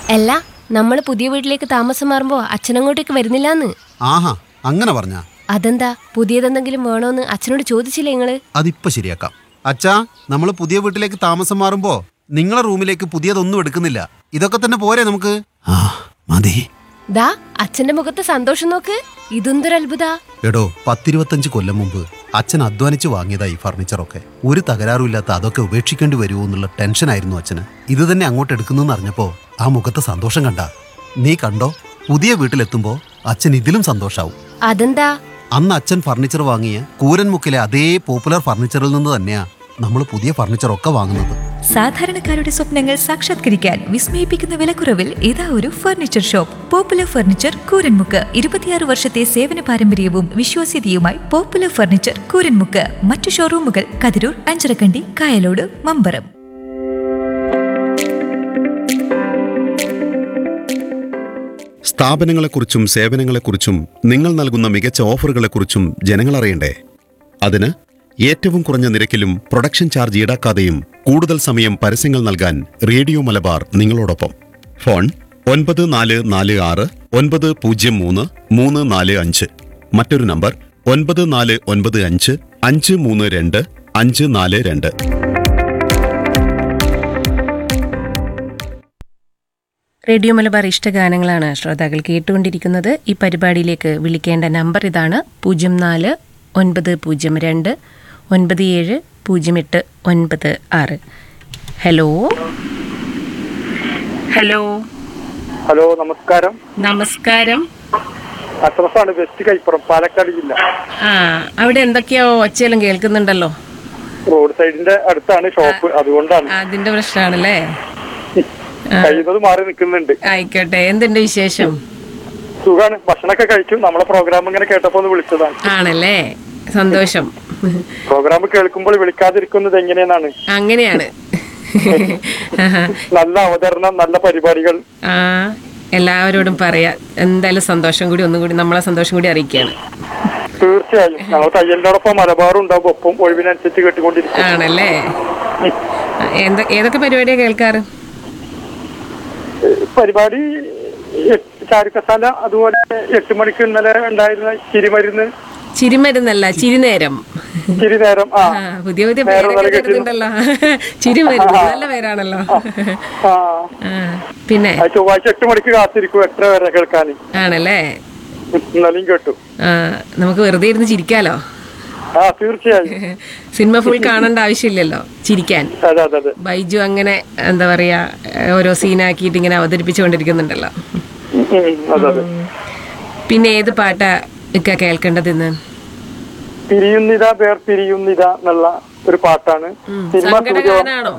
അല്ല നമ്മൾ പുതിയ വീട്ടിലേക്ക് താമസം മാറുമ്പോ അച്ഛനങ്ങോട്ടേക്ക് വരുന്നില്ലാന്ന് ആഹാ അങ്ങനെ പറഞ്ഞ അതെന്താ പുതിയതെന്തെങ്കിലും വേണോന്ന് അച്ഛനോട് ചോദിച്ചില്ലേ നിങ്ങള് അതിപ്പോ ശരിയാക്കാം അച്ഛാ നമ്മൾ പുതിയ വീട്ടിലേക്ക് താമസം മാറുമ്പോ നിങ്ങളെ റൂമിലേക്ക് പുതിയതൊന്നും എടുക്കുന്നില്ല ഇതൊക്കെ തന്നെ പോരെ നമുക്ക് ആ മതി ദാ അച്ഛന്റെ മുഖത്തെ സന്തോഷം നോക്ക് ഇതെന്തൊരു അത്ഭുത എടോ പത്തിരുപത്തഞ്ച് കൊല്ലം മുമ്പ് അച്ഛൻ അധ്വാനിച്ച് വാങ്ങിയതാ ഈ ഫർണിച്ചറൊക്കെ ഒരു തകരാറുമില്ലാത്ത അതൊക്കെ ഉപേക്ഷിക്കേണ്ടി വരുമോ എന്നുള്ള ടെൻഷനായിരുന്നു അച്ഛന് ഇത് തന്നെ അങ്ങോട്ട് എടുക്കുന്നെന്ന് അറിഞ്ഞപ്പോ ആ മുഖത്തെ സന്തോഷം കണ്ട നീ കണ്ടോ പുതിയ വീട്ടിലെത്തുമ്പോ അച്ഛൻ ഇതിലും സന്തോഷാവും അതെന്താ അന്ന് അച്ഛൻ ഫർണിച്ചർ വാങ്ങിയ കൂരൻമുക്കിലെ അതേ പോപ്പുലർ ഫർണിച്ചറിൽ നിന്ന് തന്നെയാ നമ്മൾ പുതിയ ഫർണിച്ചറൊക്കെ വാങ്ങുന്നത് സാധാരണക്കാരുടെ സ്വപ്നങ്ങൾ സാക്ഷാത്കരിക്കാൻ വിസ്മയിപ്പിക്കുന്ന വിലക്കുറവിൽ ഇതാ ഒരു furniture shop popular furniture Kooranmukku ഇരുപത്തിയാറ് വർഷത്തെ സേവന പാരമ്പര്യവും വിശ്വാസ്യതയുമായി പോപ്പുലർ ഫർണിച്ചർ കൂരൻമുക്ക് മറ്റു ഷോറൂമുകൾ കതിരൂർ അഞ്ചരക്കണ്ടി കായലോട് മമ്പറം സ്ഥാപനങ്ങളെക്കുറിച്ചും സേവനങ്ങളെക്കുറിച്ചും നിങ്ങൾ നൽകുന്ന മികച്ച ഓഫറുകളെക്കുറിച്ചും ജനങ്ങൾ അറിയണ്ടേ അതിന് ഏറ്റവും കുറഞ്ഞ നിരക്കിലും പ്രൊഡക്ഷൻ ചാർജ് ഈടാക്കാതെയും കൂടുതൽ സമയം പരസ്യങ്ങൾ നൽകാൻ റേഡിയോ മലബാർ നിങ്ങളോടൊപ്പം ഫോൺ ഒൻപത് നാല് നാല് ആറ് ഒൻപത് പൂജ്യം മൂന്ന് മൂന്ന് നാല് അഞ്ച് മറ്റൊരു നമ്പർ ഒൻപത് നാല് ഒൻപത് അഞ്ച് അഞ്ച് മൂന്ന് രണ്ട് അഞ്ച് നാല് രണ്ട് റേഡിയോ മലബാർ ഇഷ്ടഗാനങ്ങളാണ് ശ്രോതാക്കൾ കേട്ടുകൊണ്ടിരിക്കുന്നത് ഈ പരിപാടിയിലേക്ക് വിളിക്കേണ്ട നമ്പർ ഇതാണ് പൂജ്യം നാല് ഒൻപത് പൂജ്യം രണ്ട് ഒൻപത് ഏഴ് പൂജ്യം എട്ട് ഒൻപത് ആറ് ഹലോ ഹലോ ഹലോ നമസ്കാരം നമസ്കാരം അഷ്റഫാണ് വെസ്റ്റ് കൈപ്പുറം പാലക്കാട് ജില്ല ആ അവിടെ എന്തൊക്കെയോ ഒച്ചയെല്ലാം കേൾക്കുന്നുണ്ടല്ലോ റോഡ് സൈഡിന്റെ അടുത്താണ് ഷോപ്പ് അതുകൊണ്ടാണ് അതിന്റെ പ്രശ്നമാണല്ലേ കഴിയുന്നത് മാറി നിൽക്കുന്നുണ്ട് ആയിക്കോട്ടെ എന്തുണ്ട് വിശേഷം സുഖാണ് ഭക്ഷണമൊക്കെ കഴിച്ചു നമ്മളെ പ്രോഗ്രാം ഇങ്ങനെ കേട്ടപ്പോ ഒന്ന് വിളിച്ചതാണ് ആണല്ലേ സന്തോഷം പ്രോഗ്രാം കേൾക്കുമ്പോൾ വിളിക്കാതിരിക്കുന്നത് എങ്ങനെയെന്നാണ് അങ്ങനെയാണ് നല്ല അവതരണം നല്ല പരിപാടികൾ ആ എല്ലാവരോടും പറയാ എന്തായാലും സന്തോഷം കൂടി ഒന്നും കൂടി നമ്മളെ സന്തോഷം കൂടി അറിയിക്കുകയാണ് തീർച്ചയായും ഞങ്ങൾ തയ്യലിനോടൊപ്പം മലബാറും ഉണ്ടാവും ഒപ്പം ഒഴിവിനനുസരിച്ച് കേട്ടുകൊണ്ടിരിക്കും ആണല്ലേ എന്ത ഏതൊക്കെ പരിപാടിയാ കേൾക്കാറ് പരിപാടി എട്ട് ചാരുക്കസാല അതുപോലെ എട്ട് മണിക്ക് ഇന്നലെ ഉണ്ടായിരുന്ന ചിരിമരുന്ന് ചിരിമരുന്നല്ല ചിരിനേരം ചിരി നേരം ആ ആ പുതിയ പുതിയ നേരം പേരൊക്കെ നൽകി കേട്ടിട്ടുണ്ടല്ലോ ചിരിമരുന്ന് നല്ല പേരാണല്ലോ ആ ആ പിന്നെ ആ ചൊവ്വാഴ്ച എട്ട് മണിക്ക് കാത്തിരിക്കും എത്ര വരെ കേൾക്കാൻ ആണല്ലേ ഇന്നലെയും കേട്ടു ആ നമുക്ക് വെറുതെ ഇരുന്ന് ചിരിക്കാലോ ആ തീർച്ചയായും സിനിമ ഫുൾ കാണേണ്ട ആവശ്യമില്ലല്ലോ ചിരിക്കാൻ അതെ അതെ അതെ ബൈജു അങ്ങനെ എന്താ പറയാ ഓരോ സീനാക്കിയിട്ട് ഇങ്ങനെ അവതരിപ്പിച്ചുകൊണ്ടിരിക്കുന്നുണ്ടല്ലോ ഉം, ഉം, അതെ അതെ പിന്നെ ഏത് പാട്ടാ ഇക്ക കേൾക്കേണ്ടത് ഇന്ന് പിരിയുന്നിത പേർ പിരിയുന്നിത എന്നുള്ള ഒരു പാട്ടാണ് സിനിമ സൂര്യ സങ്കടഗാനാണോ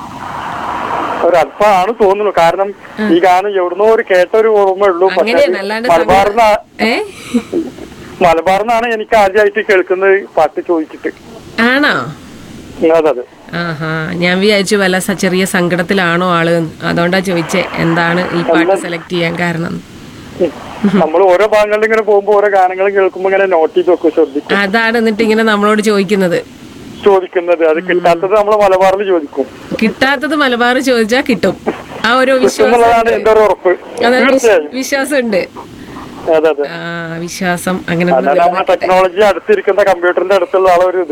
ഒരു അല്പമാണ് തോന്നുന്നു കാരണം ഈ ഗാനം എവിടുന്നോ ഒരു കേട്ട ഒരു ഓർമ്മ ഉള്ളൂ പക്ഷേ അങ്ങനെയാണ് അല്ലാണ്ട് മലബാറിന ഏ മലബാറിനാണ് എനിക്ക് ആദ്യമായിട്ട് കേൾക്കുന്നത് പാട്ട് ചോദിച്ചിട്ട് ആണോ അതെ അതെ ആഹാ ഞാൻ വിചാരിച്ചു വല്ല സ- ചെറിയ സങ്കടത്തിലാണോ ആള് എന്ന്. അതുകൊണ്ടാ ചോദിച്ചേ എന്താണ് ഈ പാട്ട് സെലക്ട് ചെയ്യാൻ കാരണം നമ്മൾ ഓരോ ഭാഗങ്ങളിൽ ഇങ്ങനെ പോകുമ്പോ ഓരോ ഗാനങ്ങൾ കേൾക്കുമ്പോ ഇങ്ങനെ നോട്ട് ചെയ്ത് വെക്കും ശ്രദ്ധിക്കും അതാണ് എന്നിട്ട് ഇങ്ങനെ നമ്മളോട് ചോദിക്കുന്നത് ചോദിക്കുന്നത് അത് കിട്ടാത്തത് നമ്മൾ മലബാറിൽ ചോദിക്കും കിട്ടാത്തത് മലബാർ ചോദിച്ചാ കിട്ടും ആ ഒരു വിശ്വാസം എന്നുള്ളതാണ് എന്റെ ഒരു ഉറപ്പ് അതെ തീർച്ചയായും വിശ്വാസമുണ്ട് അതെ അതെ ആ വിശ്വാസം അങ്ങനെ ഒന്ന് അതാണ് നമ്മളെ ടെക്നോളജി അടുത്തിരിക്കുന്ന കമ്പ്യൂട്ടറിന്റെ അടുത്തുള്ള ആ ഒരു ഇത്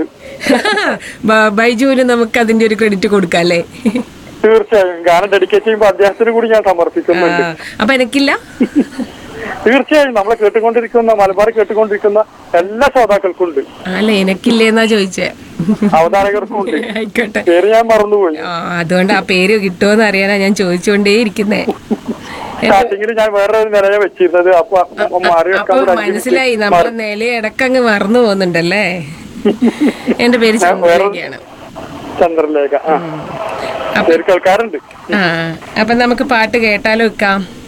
ബ- ബൈജുവിന് നമുക്ക് അതിന്റെ ഒരു ക്രെഡിറ്റ് കൊടുക്കാം അല്ലേ തീർച്ചയായും ഗാനം ഡെഡിക്കേറ്റ് ചെയ്യുമ്പോൾ അദ്ദേഹത്തിന് കൂടി ഞാൻ ആ, സമർപ്പിക്കുന്നുണ്ട് അപ്പൊ എനിക്കില്ല തീർച്ചയായും നമ്മളെ കേട്ടുകൊണ്ടിരിക്കുന്ന മലബാർ കേട്ടുകൊണ്ടിരിക്കുന്ന എല്ലാ ശ്രോതാക്കൾക്കും ഉണ്ട് അല്ല എനിക്കില്ലേന്നാ ചോദിച്ചേ അവതാരകർക്കും ഉണ്ട് ആയിക്കോട്ടെ പേര് ഞാൻ മറന്നുപോയി ആ അതുകൊണ്ട് ആ പേര് കിട്ടുമോന്ന് അറിയാനാ ഞാൻ ചോദിച്ചുകൊണ്ടേ ഇരിക്കുന്നേ സ്റ്റാർട്ടിങ്ങിൽ ഞാൻ വേറെ ഒരു നിലയെ വെച്ചിരുന്നത് അപ്പൊ അപ്പൊ മാറി അപ്പൊ വെക്കാൻ കൂടെ അഞ്ച് മനസ്സിലായി മിനിറ്റ് നമ്മളെ നില ഇടക്കങ്ങ് മറന്നു പോകുന്നുണ്ടല്ലേ എന്റെ പേര് ചന്ദ്രലേഖയാണ് ചന്ദ്രലേഖ ആ അപ്പൊ പേര് കേൾക്കാറുണ്ട് ആ അപ്പൊ നമുക്ക് പാട്ട് കേട്ടാലോ വെക്കാം